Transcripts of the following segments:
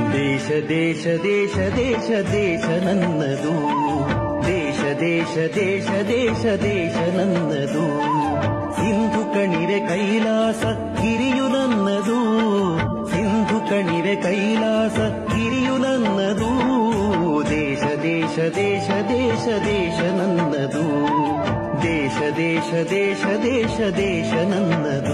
ದೇಶ ದೇಶ ದೇಶ ದೇಶ ದೇಶ ನನ್ನದು ದೇಶ ದೇಶ ದೇಶ ದೇಶ ದೇಶ ನನ್ನದು ಸಿಂಧು ಕಣಿವೆ ಕೈಲಾಸ ಗಿರಿಯು ನನ್ನದು ಸಿಂಧು ಕಣಿವೆ ಕೈಲಾಸ ಗಿರಿಯು ನನ್ನದು ದೇಶ ದೇಶ ದೇಶ ದೇಶ ದೇಶ ನನ್ನದು ದೇಶ ದೇಶ ದೇಶ ದೇಶ ದೇಶ ನನ್ನದು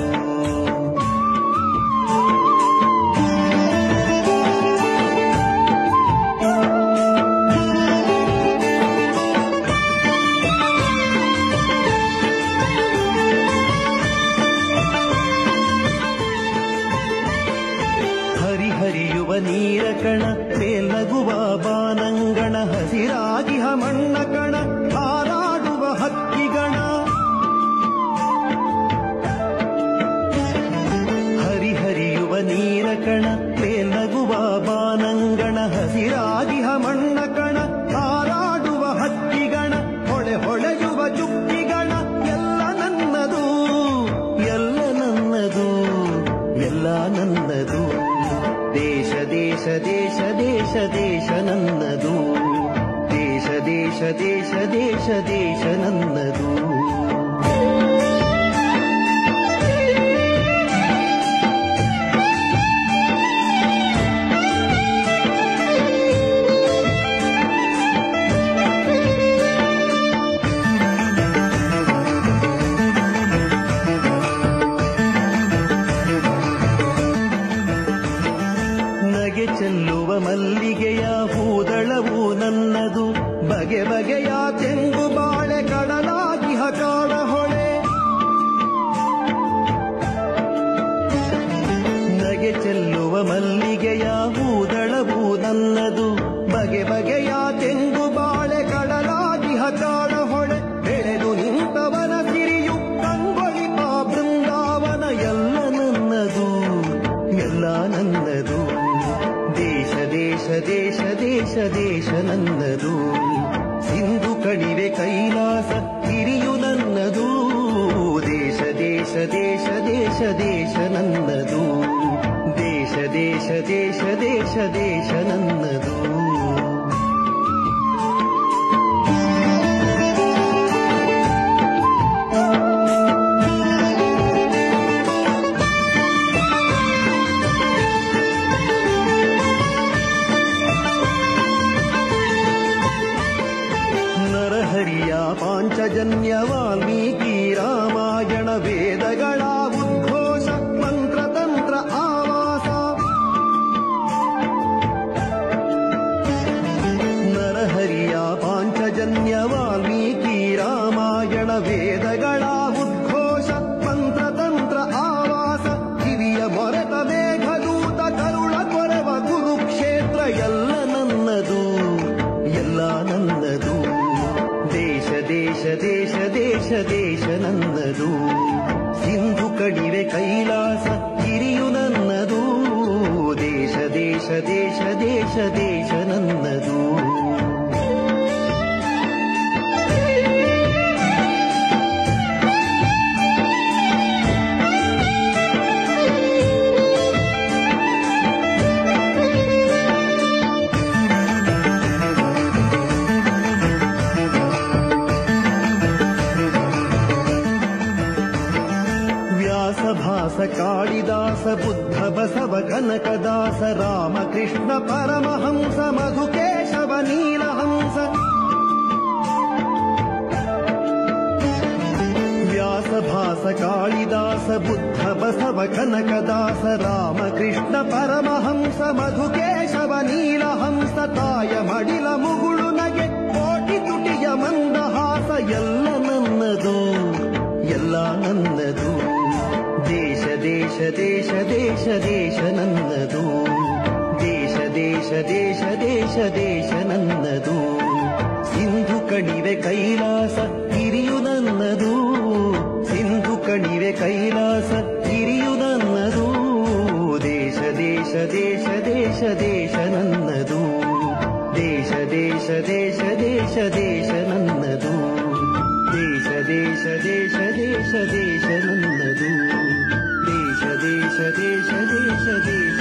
ಹರಿಹರಿಯುವ ನೀರ ಕಣ ಮೇಲಗುವ ಬಾನಂಗಣ ಹಸಿರಾಗಿಹ ಮಣ್ಣ ಕಣ ಹಾರಾಡುವ ಹಕ್ಕಿಗಣ ಹರಿಹರಿಯುವ ನೀರ ಕಣ ಮೇಲಗುವ ಬಾನಂಗಣ ಹಸಿರಾಗಿಹ ಮಣ್ಣ ಕಣ ಹಾರಾಡುವ ಹಕ್ಕಿಗಣ ಹೊಳೆ ಹೊಳೆಯುವ ಚುಕ್ಕಿಗಣ ಎಲ್ಲ ನನ್ನದು ಎಲ್ಲ ನನ್ನದು ಎಲ್ಲ ನನ್ನದು ದೇಶ ದೇಶ ದೇಶ ದೇಶ ದೇಶ ನನ್ನದು ದೇಶ ದೇಶ ದೇಶ ದೇಶ ದೇಶ ನನ್ನದು ನಗೆ ಚೆಲ್ಲುವ ಮಲ್ಲಿಗೆಯ ಹೂದಳವು ನನ್ನದು ಬಗೆ ಬಗೆಯ ತೆಂಗು ಬಾಳೆ ಕಡಲಾಗಿಹ ಕಾಡ ಹೊಳೆ ನಗೆ ಚೆಲ್ಲುವ ಮಲ್ಲಿಗೆಯ ಹೂದಳವು ನನ್ನದು ಬಗೆ ಬಗೆಯ ತೆಂಗು ಬಾಳೆ ಕಡಲಾಗಿಹ ಕಾಡ ಹೊಳೆ ಬೆಳೆದು ನಿಂತವನ ಸಿರಿಯು ಕಂಗೊಳಿಪ ಬೃಂದಾವನ ಎಲ್ಲ ನನ್ನದು ಎಲ್ಲ ನನ್ನದು ದೇಶ ದೇಶ ದೇಶ ದೇಶ ದೇಶ ನನ್ನದು ಸಿಂಧು ಕಣಿವೆ ಕೈಲಾಸ ಗಿರಿಯು ನನ್ನದು ದೇಶ ದೇಶ ದೇಶ ದೇಶ ದೇಶ ನನ್ನದು ದೇಶ ದೇಶ ದೇಶ ದೇಶ ದೇಶ ನನ್ನದು ನರಹರಿಯ ಪಾಂಚಜನ್ಯ ವಾಲ್ಮೀಕಿ ರಾಮಾಯಣ ವೇದಗಳ ಉದ್ಘೋಷ ಮಂತ್ರತಂತ್ರ ಆವಾಸ ನರಹರಿಯ ಪಾಂಚಜನ್ಯ ವಾಲ್ಮೀಕಿ ರಾಮಾಯಣ ವೇದಗಳ ಉದ್ಘೋಷ ಮಂತ್ರತಂತ್ರ ಆವಾಸ ಕಿವಿಯ ಮೊರೆತ ಮೇಘದೂತ ಕರುಳ ಕೊರವ ಕುರುಕ್ಷೇತ್ರ ಎಲ್ಲ ನನ್ನದು ಎಲ್ಲ ನನ್ನದು ದೇಶ ದೇಶ ದೇಶ ದೇಶ ದೇಶ ನನ್ನದು ಸಿಂಧು ಕಣಿವೆ ಕೈಲಾಸ ಗಿರಿಯು ನನ್ನದು ದೇಶ ದೇಶ ದೇಶ ದೇಶ ದೇಶ ನನ್ನದು ವ್ಯಾಸ ಭಾಸ ಕಾಳಿದಾಸ ಬುದ್ಧ ಬಸವ ಕನಕದಾಸ ರಾಮಕೃಷ್ಣ ಪರಮಹಂಸ ಮಧುಕೇಶವ ನೀಲಹಂಸ ವ್ಯಾಸ ಭಾಸ ಕಾಳಿದಾಸ ಬುದ್ಧ ಬಸವ ಕನಕದಾಸ ರಾಮಕೃಷ್ಣ ಪರಮಹಂಸ ಮಧುಕೇಶವ ನೀಲಹಂಸ ತಾಯ ಮಡಿಲ ಮುಗುಳು ನಗೆ ಕೋಟಿ ತುಟಿಯ ಮಂದಹಾಸ ಎಲ್ಲ ನನ್ನದು ಎಲ್ಲ ನನ್ನದು ದೇಶ ದೇಶ ದೇಶ ದೇಶ ದೇಶ ನನ್ನದು ದೇಶ ದೇಶ ದೇಶ ದೇಶ ದೇಶ ನನ್ನದು ಸಿಂಧು ಕಣಿವೆ ಕೈಲಾಸ ಗಿರಿಯು ನನ್ನದು ಸಿಂಧು ಕಣಿವೆ ಕೈಲಾಸ ಗಿರಿಯು ನನ್ನದು ದೇಶ ದೇಶ ದೇಶ ದೇಶ ದೇಶ ನನ್ನದು ದೇಶ ದೇಶ ದೇಶ ದೇಶ ದೇಶ ನನ್ನದು ದೇಶ ದೇಶ ದೇಶ ದೇಶ ದೇಶ ನನ್ನದು ದೇಶ ದೇಶ ದೇಶ ದೇಶ ದೇಶ